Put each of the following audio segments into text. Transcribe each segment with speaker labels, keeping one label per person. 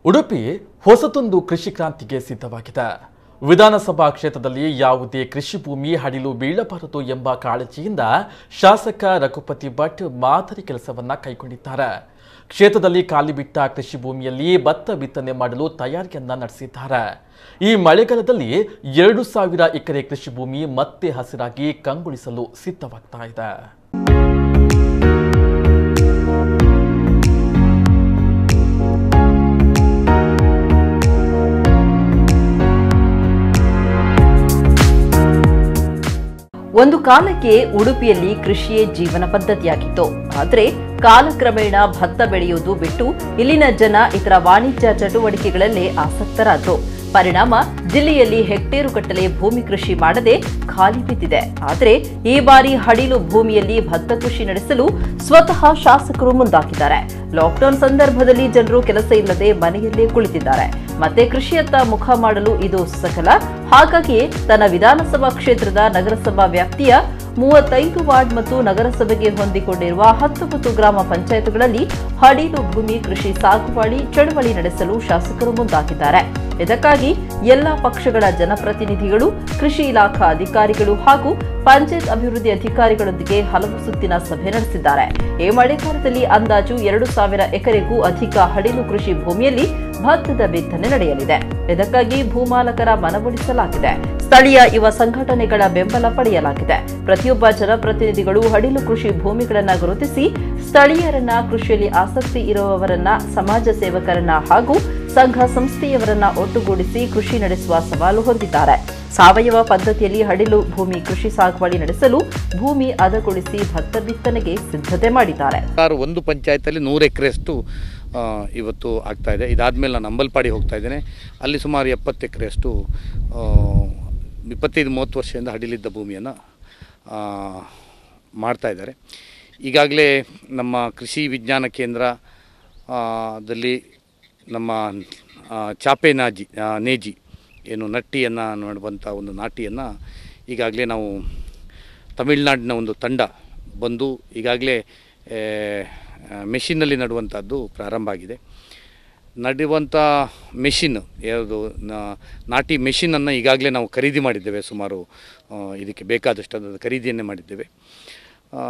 Speaker 1: ಉಡುಪಿ ಹೊಸತೊಂದು ಕೃಷಿ ಕ್ರಾಂತಿಗೆ ಸಿದ್ಧವಾಗಿದೆ ವಿಧಾನಸಭಾ ಕ್ಷೇತ್ರದಲ್ಲಿ ಯಾವುದೇ ಕೃಷಿ ಭೂಮಿ ಹಡಿಲು ಬೀಳಬಾರದು ಎಂಬ ಕಾಳಜಿಯಿಂದ ಶಾಸಕ ರಘುಪತಿ ಭಟ್ ಮಾದರಿ ಕೆಲಸವನ್ನ ಕೈಗೊಂಡಿದ್ದಾರೆ ಕ್ಷೇತ್ರದಲ್ಲಿ ಖಾಲಿ ಬಿಟ್ಟ ಕೃಷಿ ಭೂಮಿಯಲ್ಲಿ ಭತ್ತ ಬಿತ್ತನೆ ಮಾಡಲು ತಯಾರಿಯನ್ನ ನಡೆಸಿದ್ದಾರೆ ಈ ಮಳೆಗಾಲದಲ್ಲಿ ಎರಡು ಸಾವಿರ ಎಕರೆ ಕೃಷಿ ಭೂಮಿ ಮತ್ತೆ ಹಸಿರಾಗಿ ಕಂಗೊಳಿಸಲು ಸಿದ್ಧವಾಗ್ತಾ ಇದೆ
Speaker 2: ಒಂದು ಕಾಲಕ್ಕೆ ಉಡುಪಿಯಲ್ಲಿ ಕೃಷಿಯೇ ಜೀವನ ಪದ್ಧತಿಯಾಗಿತ್ತು ಆದರೆ ಕಾಲಕ್ರಮೇಣ ಭತ್ತ ಬೆಳೆಯುವುದು ಬಿಟ್ಟು ಇಲ್ಲಿನ ಜನ ಇತರ ವಾಣಿಜ್ಯ ಚಟುವಟಿಕೆಗಳಲ್ಲೇ ಆಸಕ್ತರಾದ್ರು ಪರಿಣಾಮ ಜಿಲ್ಲೆಯಲ್ಲಿ ಹೆಕ್ಟೇರು ಕಟ್ಟಲೆ ಭೂಮಿ ಕೃಷಿ ಮಾಡದೆ ಖಾಲಿ ಬಿದ್ದಿದೆ ಆದರೆ ಈ ಬಾರಿ ಹಡಿಲು ಭೂಮಿಯಲ್ಲಿ ಭತ್ತ ಕೃಷಿ ನಡೆಸಲು ಸ್ವತಃ ಶಾಸಕರು ಮುಂದಾಗಿದ್ದಾರೆ ಲಾಕ್ಡೌನ್ ಸಂದರ್ಭದಲ್ಲಿ ಜನರು ಕೆಲಸ ಇಲ್ಲದೆ ಮನೆಯಲ್ಲೇ ಕುಳಿತಿದ್ದಾರೆ ಮತ್ತೆ ಕೃಷಿಯತ್ತ ಮುಖ ಮಾಡಲು ಇದು ಸಕಲ ಹಾಗಾಗಿಯೇ ತನ್ನ ವಿಧಾನಸಭಾ ಕ್ಷೇತ್ರದ ನಗರಸಭಾ ವ್ಯಾಪ್ತಿಯ ಮೂವತ್ತೈದು ವಾರ್ಡ್ ಮತ್ತು ನಗರಸಭೆಗೆ ಹೊಂದಿಕೊಂಡಿರುವ ಹತ್ತೊಂಬತ್ತು ಗ್ರಾಮ ಪಂಚಾಯತ್ಗಳಲ್ಲಿ ಹಡಿಲು ಭೂಮಿ ಕೃಷಿ ಸಾಗುವಳಿ ಚಳವಳಿ ನಡೆಸಲು ಶಾಸಕರು ಮುಂದಾಗಿದ್ದಾರೆ ಇದಕ್ಕಾಗಿ ಎಲ್ಲಾ ಪಕ್ಷಗಳ ಜನಪ್ರತಿನಿಧಿಗಳು ಕೃಷಿ ಇಲಾಖಾ ಅಧಿಕಾರಿಗಳು ಹಾಗೂ ಪಂಚಾಯತ್ ಅಭಿವೃದ್ಧಿ ಅಧಿಕಾರಿಗಳೊಂದಿಗೆ ಹಲವು ಸುತ್ತಿನ ಸಭೆ ನಡೆಸಿದ್ದಾರೆ ಈ ಮಳೆಗಾಲದಲ್ಲಿ ಅಂದಾಜು ಎರಡು ಸಾವಿರ ಎಕರೆಗೂ ಅಧಿಕ ಹಡಿಲು ಕೃಷಿ ಭೂಮಿಯಲ್ಲಿ ಭತ್ತದ ಬಿತ್ತನೆ ನಡೆಯಲಿದೆ ಇದಕ್ಕಾಗಿ ಭೂಮಾಲಕರ ಮನವೊಲಿಸಲಾಗಿದೆ ಸ್ಥಳೀಯ ಯುವ ಸಂಘಟನೆಗಳ ಬೆಂಬಲ ಪಡೆಯಲಾಗಿದೆ ಪ್ರತಿಯೊಬ್ಬ ಜನಪ್ರತಿನಿಧಿಗಳು ಹಡಿಲು ಕೃಷಿ ಭೂಮಿಗಳನ್ನ ಗುರುತಿಸಿ ಸ್ಥಳೀಯರನ್ನ ಕೃಷಿಯಲ್ಲಿ ಆಸಕ್ತಿ ಇರುವವರನ್ನ ಸಮಾಜ ಸೇವಕರನ್ನ ಹಾಗೂ ಸಂಘ ಸಂಸ್ಥೆಯವರನ್ನ ಒಟ್ಟುಗೂಡಿಸಿ ಕೃಷಿ ನಡೆಸುವ ಸವಾಲು ಹೊಂದಿದ್ದಾರೆ ಸಾವಯವ ಪದ್ಧತಿಯಲ್ಲಿ ಹಡಿಲು ಭೂಮಿ ಕೃಷಿ ಸಾಗುವಳಿ ನಡೆಸಲು ಭೂಮಿ ಹದಗೊಳಿಸಿ ಭತ್ತ ಬಿತ್ತನೆಗೆ ಸಿದ್ಧತೆ ಮಾಡಿದ್ದಾರೆ
Speaker 3: ಸುಮಾರು ಒಂದು ಪಂಚಾಯತಲ್ಲಿ ನೂರು ಎಕರೆಯಷ್ಟು ಆ, ಇವತ್ತು ಆಗ್ತಾ ಇದೆ ಇದಾದಮೇಲೆ ನಾನು ಅಂಬಲ್ಪಾಡಿ ಹೋಗ್ತಾ ಇದ್ದೇನೆ ಅಲ್ಲಿ ಸುಮಾರು ಎಪ್ಪತ್ತು ಎಕರೆಯಷ್ಟು ಇಪ್ಪತ್ತೈದು ಮೂವತ್ತು ವರ್ಷದಿಂದ ಹಡಿಲಿದ್ದ ಭೂಮಿಯನ್ನು ಮಾಡ್ತಾ ಇದ್ದಾರೆ ಈಗಾಗಲೇ ನಮ್ಮ ಕೃಷಿ ವಿಜ್ಞಾನ ಕೇಂದ್ರ ಆ, ದಲ್ಲಿ ನಮ್ಮ ಆ, ಚಾಪೆ ನಾಜಿ ಆ, ನೇಜಿ ಏನು ನಟ್ಟಿಯನ್ನು ಮಾಡುವಂಥ ಒಂದು ನಾಟಿಯನ್ನು ಈಗಾಗಲೇ ನಾವು ತಮಿಳುನಾಡಿನ ಒಂದು ತಂಡ ಬಂದು ಈಗಾಗಲೇ ಮೆಷಿನಲ್ಲಿ ನಡುವಂಥದ್ದು ಪ್ರಾರಂಭ ಆಗಿದೆ ನಡೆಯುವಂಥ ಮೆಷಿನ್ ಯಾವುದು ನಾ- ನಾಟಿ ಮೆಷಿನನ್ನು ಈಗಾಗಲೇ ನಾವು ಖರೀದಿ ಮಾಡಿದ್ದೇವೆ ಸುಮಾರು ಆ, ಇದಕ್ಕೆ ಬೇಕಾದಷ್ಟು ಅದರ ಖರೀದಿಯನ್ನೇ ಮಾಡಿದ್ದೇವೆ ಆ,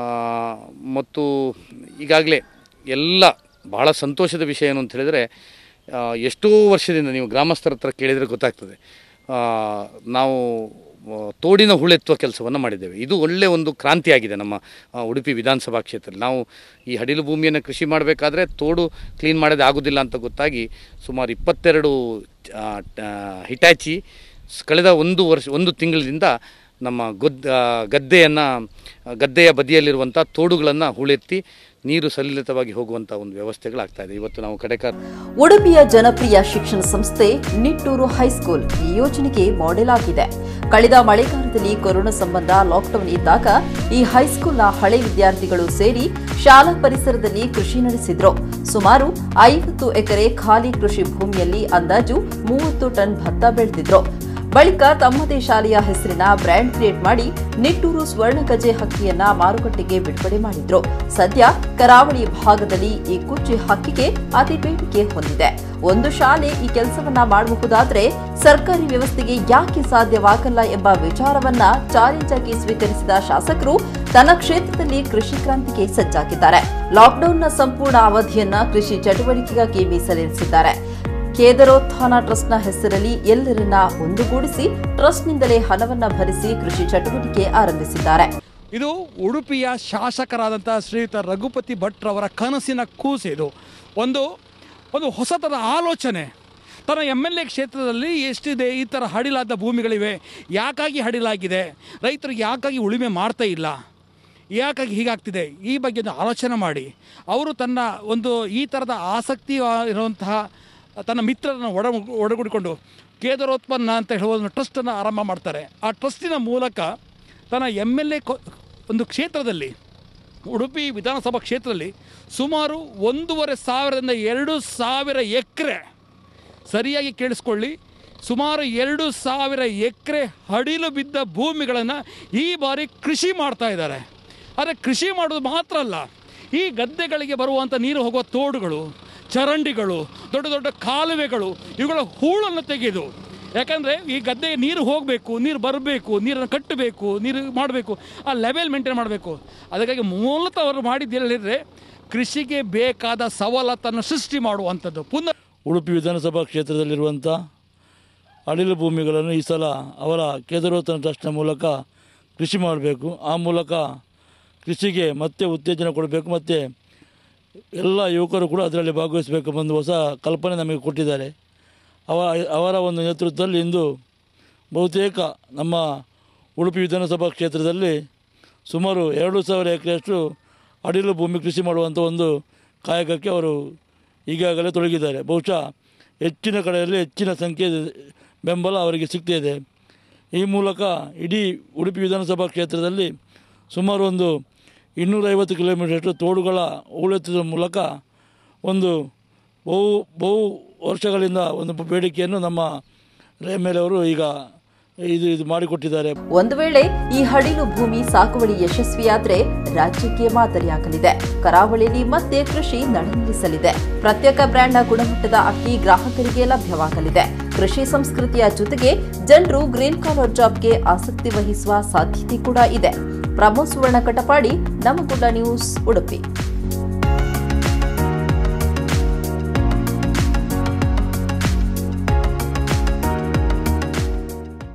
Speaker 3: ಮತ್ತು ಈಗಾಗಲೇ ಎಲ್ಲ ಬಹಳ ಸಂತೋಷದ ವಿಷಯ ಏನು ಅಂತ ಹೇಳಿದರೆ ಆ, ಎಷ್ಟೋ ವರ್ಷದಿಂದ ನೀವು ಗ್ರಾಮಸ್ಥರ ಹತ್ರ ಕೇಳಿದರೆ ಗೊತ್ತಾಗ್ತದೆ ಆ, ನಾವು ಆ, ತೋಡಿನ ಹೂಳೆತ್ತುವ ಕೆಲಸವನ್ನು ಮಾಡಿದ್ದೇವೆ ಇದು ಒಳ್ಳೆಯ ಒಂದು ಕ್ರಾಂತಿಯಾಗಿದೆ ನಮ್ಮ ಆ, ಉಡುಪಿ ವಿಧಾನಸಭಾ ಕ್ಷೇತ್ರದಲ್ಲಿ ನಾವು ಈ ಹಡಿಲು ಭೂಮಿಯನ್ನು ಕೃಷಿ ಮಾಡಬೇಕಾದ್ರೆ ತೋಡು ಕ್ಲೀನ್ ಮಾಡೋದು ಆಗೋದಿಲ್ಲ ಅಂತ ಗೊತ್ತಾಗಿ ಸುಮಾರು ಇಪ್ಪತ್ತೆರಡು ಆ, ಟ- ಹಿಟಾಚಿ ಸ್- ಕಳೆದ ಒಂದು ವರ್ಷ ಒಂದು ತಿಂಗಳಿಂದ ನಮ್ಮ ಗೊದ್ ಗದ್ದೆಯನ್ನು ಗದ್ದೆಯ ಬದಿಯಲ್ಲಿರುವಂಥ ತೋಡುಗಳನ್ನು ಹೂಳೆತ್ತಿ ನೀರು ಸಲ್ಲಿತವಾಗಿ ಹೋಗುವಂಥ ಒಂದು ವ್ಯವಸ್ಥೆಗಳಾಗ್ತಾ ಇದೆ ಇವತ್ತು ನಾವು ಕಡೆಕ
Speaker 2: ಉಡುಪಿಯ ಜನಪ್ರಿಯ ಶಿಕ್ಷಣ ಸಂಸ್ಥೆ ನಿಟ್ಟೂರು ಹೈಸ್ಕೂಲ್ ಈ ಯೋಜನೆಗೆ ಮಾಡೆಲ್ ಆಗಿದೆ ಕಳೆದ ಮಳೆಗಾಲದಲ್ಲಿ ಕೊರೋನಾ ಸಂಬಂಧ ಲಾಕ್ಡೌನ್ ಇದ್ದಾಗ ಈ ಹೈಸ್ಕೂಲ್ನ ಹಳೆ ವಿದ್ಯಾರ್ಥಿಗಳು ಸೇರಿ ಶಾಲಾ ಪರಿಸರದಲ್ಲಿ ಕೃಷಿ ನಡೆಸಿದ್ರು ಸುಮಾರು ಐವತ್ತು ಎಕರೆ ಖಾಲಿ ಕೃಷಿ ಭೂಮಿಯಲ್ಲಿ ಅಂದಾಜು ಮೂವತ್ತು ಟನ್ ಭತ್ತ ಬೆಳೆದಿದ್ರು ಬಳಿಕ ತಮ್ಮದೇ ಶಾಲೆಯ ಹೆಸರಿನ ಬ್ರ್ಯಾಂಡ್ ಕ್ರಿಯೇಟ್ ಮಾಡಿ ನಿಟ್ಟೂರು ಸ್ವರ್ಣಗಜೆ ಹಕ್ಕಿಯನ್ನ ಮಾರುಕಟ್ಟೆಗೆ ಬಿಡುಗಡೆ ಮಾಡಿದ್ರು ಸದ್ಯ ಕರಾವಳಿ ಭಾಗದಲ್ಲಿ ಈ ಕುಚ್ಚಿ ಹಕ್ಕಿಗೆ ಅತಿ ಬೇಡಿಕೆ ಹೊಂದಿದೆ ಒಂದು ಶಾಲೆ ಈ ಕೆಲಸವನ್ನ ಮಾಡಬಹುದಾದ್ರೆ ಸರ್ಕಾರಿ ವ್ಯವಸ್ಥೆಗೆ ಯಾಕೆ ಸಾಧ್ಯವಾಗಲ್ಲ ಎಂಬ ವಿಚಾರವನ್ನ ಚಾಲೆಂಜ್ ಆಗಿ ಸ್ವೀಕರಿಸಿದ ಶಾಸಕರು ತನ್ನ ಕ್ಷೇತ್ರದಲ್ಲಿ ಕೃಷಿ ಕ್ರಾಂತಿಗೆ ಸಜ್ಜಾಗಿದ್ದಾರೆ ಲಾಕ್ಡೌನ್ನ ಸಂಪೂರ್ಣ ಅವಧಿಯನ್ನ ಕೃಷಿ ಚಟುವಟಿಕೆಗಾಗಿ ಮೀಸಲಿರಿಸಿದ್ದಾರೆ ಕೇದರೋತ್ಥಾನ ಟ್ರಸ್ಟ್ನ ಹೆಸರಲ್ಲಿ ಎಲ್ಲರನ್ನ ಒಂದುಗೂಡಿಸಿ ಟ್ರಸ್ಟ್ನಿಂದಲೇ ಹಣವನ್ನ ಭರಿಸಿ ಕೃಷಿ ಚಟುವಟಿಕೆ ಆರಂಭಿಸಿದ್ದಾರೆ
Speaker 4: ಇದು ಉಡುಪಿಯ ಶಾಸಕರಾದಂಥ ಶ್ರೀಯುತ ರಘುಪತಿ ಭಟ್ರವರ ಕನಸಿನ ಕೂಸು ಇದು ಒಂದು ಒಂದು ಹೊಸತನ ಆಲೋಚನೆ ತನ್ನ ಎಮ್ ಎಲ್ ಎ ಕ್ಷೇತ್ರದಲ್ಲಿ ಎಷ್ಟಿದೆ ಈ ಥರ ಹಡಿಲಾದ ಭೂಮಿಗಳಿವೆ ಯಾಕಾಗಿ ಹಡಿಲಾಗಿದೆ ರೈತರು ಯಾಕಾಗಿ ಉಳುಮೆ ಮಾಡ್ತಾ ಇಲ್ಲ ಯಾಕಾಗಿ ಹೀಗಾಗ್ತಿದೆ ಈ ಬಗ್ಗೆ ಒಂದು ಆಲೋಚನೆ ಮಾಡಿ ಅವರು ತನ್ನ ಒಂದು ಈ ಥರದ ಆಸಕ್ತಿ ಇರುವಂತಹ ತನ್ನ ಮಿತ್ರರನ್ನು ಒಡ ಒಡಗೂಡಿಕೊಂಡು ಕೇದಾರೋತ್ಪನ್ನ ಅಂತ ಹೇಳುವ ಒಂದು ಟ್ರಸ್ಟನ್ನು ಆರಂಭ ಮಾಡ್ತಾರೆ ಆ ಟ್ರಸ್ಟಿನ ಮೂಲಕ ತನ್ನ ಎಮ್ ಎಲ್ ಎ ಒಂದು ಕ್ಷೇತ್ರದಲ್ಲಿ ಉಡುಪಿ ವಿಧಾನಸಭಾ ಕ್ಷೇತ್ರದಲ್ಲಿ ಸುಮಾರು ಒಂದೂವರೆ ಸಾವಿರದಿಂದ ಎರಡು ಸಾವಿರ ಎಕರೆ ಸರಿಯಾಗಿ ಕೇಳಿಸ್ಕೊಳ್ಳಿ ಸುಮಾರು ಎರಡು ಸಾವಿರ ಎಕರೆ ಹಡಿಲು ಬಿದ್ದ ಭೂಮಿಗಳನ್ನು ಈ ಬಾರಿ ಕೃಷಿ ಮಾಡ್ತಾ ಇದ್ದಾರೆ ಆದರೆ ಕೃಷಿ ಮಾಡೋದು ಮಾತ್ರ ಅಲ್ಲ ಈ ಗದ್ದೆಗಳಿಗೆ ಬರುವಂಥ ನೀರು ಹೋಗುವ ತೋಡುಗಳು ಚರಂಡಿಗಳು ದೊಡ್ಡ ದೊಡ್ಡ ಕಾಲುವೆಗಳು ಇವುಗಳ ಹೂಳನ್ನು ತೆಗೆದು ಯಾಕಂದರೆ ಈ ಗದ್ದೆಗೆ ನೀರು ಹೋಗಬೇಕು ನೀರು ಬರಬೇಕು ನೀರನ್ನು ಕಟ್ಟಬೇಕು ನೀರು ಮಾಡಬೇಕು ಆ ಲೆವೆಲ್ ಮೇಂಟೈನ್ ಮಾಡಬೇಕು ಅದಕ್ಕಾಗಿ ಮೂಲತಃ ಅವರು ಮಾಡಿದ್ದು ಹೇಳಿದರೆ ಕೃಷಿಗೆ ಬೇಕಾದ ಸವಲತ್ತನ್ನು ಸೃಷ್ಟಿ ಮಾಡುವಂಥದ್ದು ಪುನಃ
Speaker 5: ಉಡುಪಿ ವಿಧಾನಸಭಾ ಕ್ಷೇತ್ರದಲ್ಲಿರುವಂಥ ಅಳಿಲು ಭೂಮಿಗಳನ್ನು ಈ ಸಲ ಅವರ ಕೇದಾರೋತ್ತನ ಟ್ರಸ್ಟ್ನ ಮೂಲಕ ಕೃಷಿ ಮಾಡಬೇಕು ಆ ಮೂಲಕ ಕೃಷಿಗೆ ಮತ್ತೆ ಉತ್ತೇಜನ ಕೊಡಬೇಕು ಮತ್ತು ಎಲ್ಲ ಯುವಕರು ಕೂಡ ಅದರಲ್ಲಿ ಭಾಗವಹಿಸಬೇಕು ಒಂದು ಹೊಸ ಕಲ್ಪನೆ ನಮಗೆ ಕೊಟ್ಟಿದ್ದಾರೆ ಅವ ಅವರ ಒಂದು ನೇತೃತ್ವದಲ್ಲಿ ಇಂದು ಬಹುತೇಕ ನಮ್ಮ ಉಡುಪಿ ವಿಧಾನಸಭಾ ಕ್ಷೇತ್ರದಲ್ಲಿ ಸುಮಾರು ಎರಡು ಸಾವಿರ ಎಕರೆಯಷ್ಟು ಅಡಿಲು ಭೂಮಿ ಕೃಷಿ ಮಾಡುವಂಥ ಒಂದು ಕಾಯಕಕ್ಕೆ ಅವರು ಈಗಾಗಲೇ ತೊಡಗಿದ್ದಾರೆ ಬಹುಶಃ ಹೆಚ್ಚಿನ ಕಡೆಯಲ್ಲಿ ಹೆಚ್ಚಿನ ಸಂಖ್ಯೆಯ ಬೆಂಬಲ ಅವರಿಗೆ ಸಿಗ್ತಾ ಇದೆ ಈ ಮೂಲಕ ಇಡೀ ಉಡುಪಿ ವಿಧಾನಸಭಾ ಕ್ಷೇತ್ರದಲ್ಲಿ ಸುಮಾರು ಒಂದು ಇನ್ನೂರೈವತ್ತು ಕಿಲೋಮೀಟರಷ್ಟು ತೋಡುಗಳ ಹೂಳೆತ್ತುವ ಮೂಲಕ ಒಂದು ಬಹು ಬಹು ವರ್ಷಗಳಿಂದ ಒಂದು ಬೇಡಿಕೆಯನ್ನು ನಮ್ಮ ರೇಮೇಲೆ ಅವರು ಈಗ ಇದು ಇದು ಮಾಡಿಕೊಟ್ಟಿದ್ದಾರೆ
Speaker 2: ಒಂದು ವೇಳೆ ಈ ಹಡಿಲು ಭೂಮಿ ಸಾಗುವಳಿ ಯಶಸ್ವಿಯಾದ್ರೆ ರಾಜ್ಯಕ್ಕೆ ಮಾದರಿಯಾಗಲಿದೆ ಕರಾವಳಿಯಲ್ಲಿ ಮತ್ತೆ ಕೃಷಿ ನಡೆಸಲಿದೆ ಪ್ರತ್ಯೇಕ ಬ್ರ್ಯಾಂಡ್ನ ಗುಣಮಟ್ಟದ ಅಕ್ಕಿ ಗ್ರಾಹಕರಿಗೆ ಲಭ್ಯವಾಗಲಿದೆ ಕೃಷಿ ಸಂಸ್ಕೃತಿಯ ಜೊತೆಗೆ ಜನರು ಗ್ರೀನ್ ಕಾಲರ್ ಜಾಬ್ಗೆ ಆಸಕ್ತಿ ವಹಿಸುವ ಸಾಧ್ಯತೆ ಕೂಡ ಇದೆ ಪ್ರಮೋದ್ ಸುವರ್ಣ ಕಟಪಾಡಿ ನಮ್ಮ ಗುಡ್ಡ ನ್ಯೂಸ್ ಉಡುಪಿ